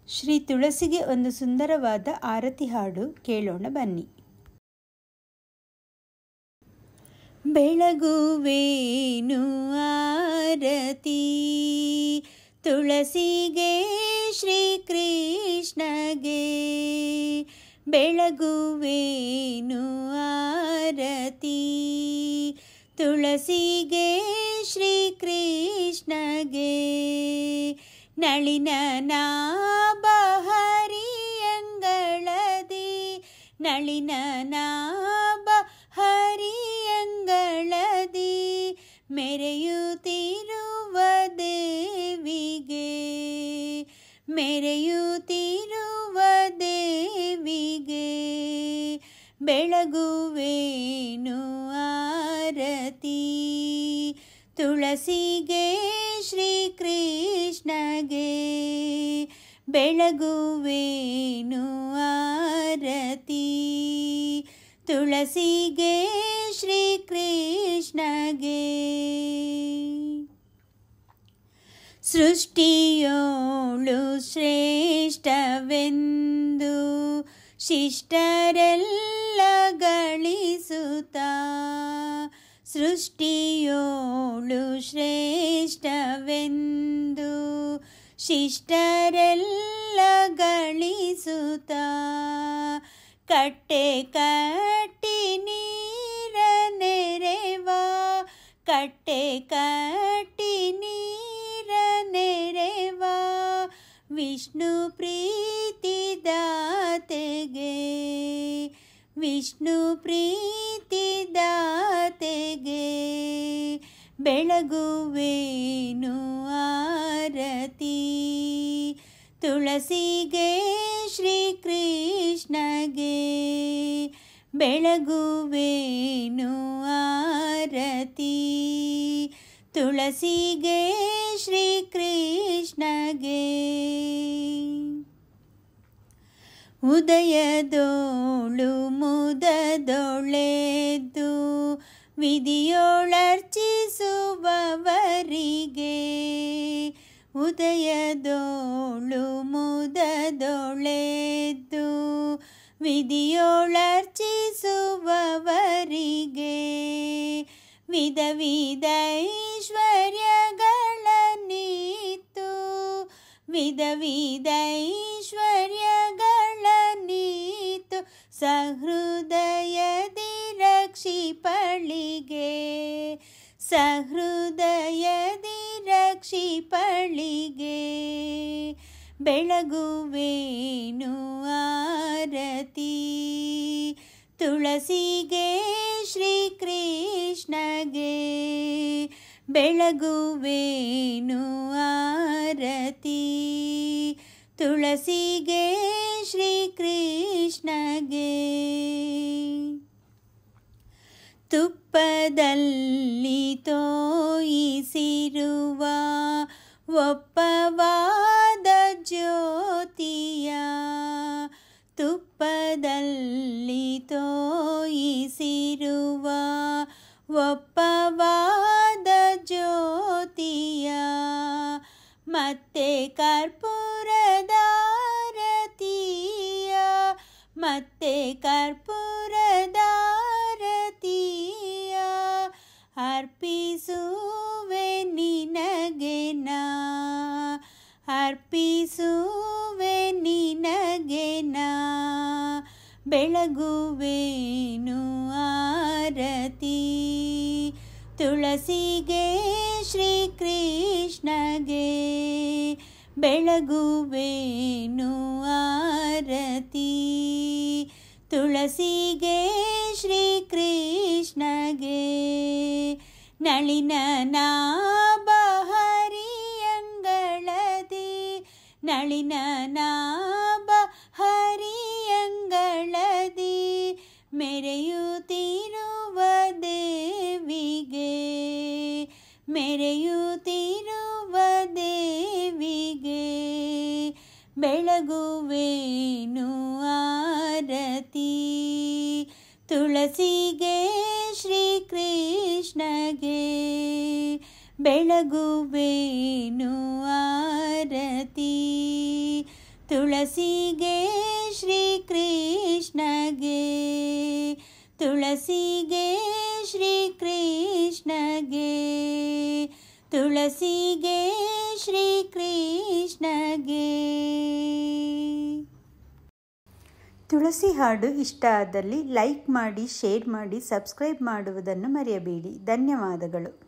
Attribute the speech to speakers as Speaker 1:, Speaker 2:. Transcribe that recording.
Speaker 1: ಶ್ರೀ ತುಳಸಿಗೆ ಒಂದು ಸುಂದರವಾದ ಆರತಿ ಹಾಡು ಕೇಳೋಣ ಬನ್ನಿ ಬೆಳಗುವೇನು ಆರತಿ ತುಳಸಿಗೆ ಶ್ರೀಕೃಷ್ಣಗೆ ಬೆಳಗುವೇನು ಆರತಿ ತುಳಸಿಗೆ ಶ್ರೀಕೃಷ್ಣಗೆ ನಳಿನ ನಾಭ ಹರಿಯಂಗಳದಿ ನಳಿನ ನಾಭ ಹರಿಯಂಗಳದಿ ಮೆರೆಯುತ್ತಿರುವ ದೇವಿಗೆ ಮೆರೆಯುತ್ತಿರುವ ದೇವಿಗೆ ಬೆಳಗುವೇನು ಆರತಿ ತುಳಸಿಗೆ ಶ್ರೀಕೃಷ್ಣಗೆ ಬೆಳಗುವೇನು ಆರತಿ ತುಳಸಿಗೆ ಶ್ರೀಕೃಷ್ಣಗೆ ಸೃಷ್ಟಿಯೋಳು ಶ್ರೇಷ್ಠವೆಂದು ಶಿಷ್ಟರೆಲ್ಲ ಗಳಿಸುತ್ತಾ ಸೃಷ್ಟಿಯೋಳು ಶ್ರೇಷ್ಠವೆಂದು ಶಿಷ್ಟರೆಲ್ಲ ಗಳಿಸುತ್ತಾ ಕಟ್ಟೆ ಕಟ್ಟಿ ನೀರ ನೆರೆವ ಕಟ್ಟೆ ಕಟ್ಟಿ ನೀರ ನೆರೆವ ವಿಷ್ಣು ಪ್ರೀತಿ ದಾತೆಗೆ ವಿಷ್ಣು ಪ್ರೀತಿ ದಾತೆಗೆ ಬೆಳಗುವೇನು ಆರತಿ ತುಳಸಿಗೆ ಶ್ರೀಕೃಷ್ಣಗೆ ಬೆಳಗುವೇನು ಆರತಿ ತುಳಸಿಗೆ ಶ್ರೀಕೃಷ್ಣಗೆ ಉದಯದೋಳು ಮುದದೊಳೆದು ವಿಧಿಯೊಳರ್ಚಿಸುವವರಿಗೆ ಉದಯದೋಳು ಮುದದೊಳೆದು ವಿಧಿಯೊಳರ್ಚಿಸುವವರಿಗೆ ವಿಧ ವಿಧ ಐಶ್ವರ್ಯಗಳ ನೀತು ವಿಧ ವಿಧ ಐಶ್ವರ್ಯಗಳ ನೀತು ಸಹೃದಯದಿ ರಕ್ಷಿಪಳಿಗೆ ಸಹೃದಯದಿ ರಕ್ಷಿಪಳಿಗೆ ಬೆಳಗುವೇನು ಆರತಿ ತುಳಸಿಗೆ ಶ್ರೀಕೃಷ್ಣಗೆ ಬೆಳಗುವೇನು ಆರತಿ ತುಳಸಿಗೆ ಶ್ರೀಕೃಷ್ಣಗೆ ತುಪ್ಪದಲ್ಲಿ ತೋಯಿಸಿರುವ ಒಪ್ಪವಾದ ಜ್ಯೋತಿಯ ತುಪ್ಪದಲ್ಲಿ ತೋಯಿಸಿರುವ ಒಪ್ಪವಾದ ಜ್ಯೋತಿಯ ಮತ್ತೆ ಕರ್ಪೂರದಾರತಿಯ ಮತ್ತೆ ಕರ್ಪೂರದಾರತಿಯ ಅರ್ಪಿಸುವೆ ನಿನಗೆ ನಾ ಅರ್ಪಿಸುವೆ ನಿನಗೆ ನಾ ಬೆಳಗುವೇನು ಆರತಿ ತುಳಸಿಗೆ ಶ್ರೀಕೃಷ್ಣಗೆ ಬೆಳಗುವೇನು ಆರತಿ ತುಳಸಿಗೆ ಶ್ರೀಕೃಷ್ಣಗೆ ನಳಿನ ನಾಭ ಹರಿಯಂಗಳದಿ ನಳಿನ ನಾಭ ಹರಿಯಂಗಳದಿ ಮೆರೆಯುತ್ತಿರುವ ದೇವಿಗೆ ಮೆರೆಯುತ್ತಿರುವ ದೇವಿಗೆ ಬೆಳಗುವೇನು ಆರತಿ ತುಳಸಿಗೆ ಶ್ರೀಕೃಷ್ಣಗೆ ಬೆಳಗುವೇನು ಆರತಿ ತುಳಸಿಗೆ ಶ್ರೀಕೃಷ್ಣಗೆ ತುಳಸಿಗೆ ಶ್ರೀಕೃಷ್ಣಗೆ ತುಳಸಿಗೆ ಶ್ರೀಕೃಷ್ಣಗೆ ತುಳಸಿ ಹಾಡು ಇಷ್ಟ ಆದಲ್ಲಿ ಲೈಕ್ ಮಾಡಿ ಶೇರ್ ಮಾಡಿ ಸಬ್ಸ್ಕ್ರೈಬ್ ಮಾಡುವುದನ್ನು ಮರೆಯಬೇಡಿ ಧನ್ಯವಾದಗಳು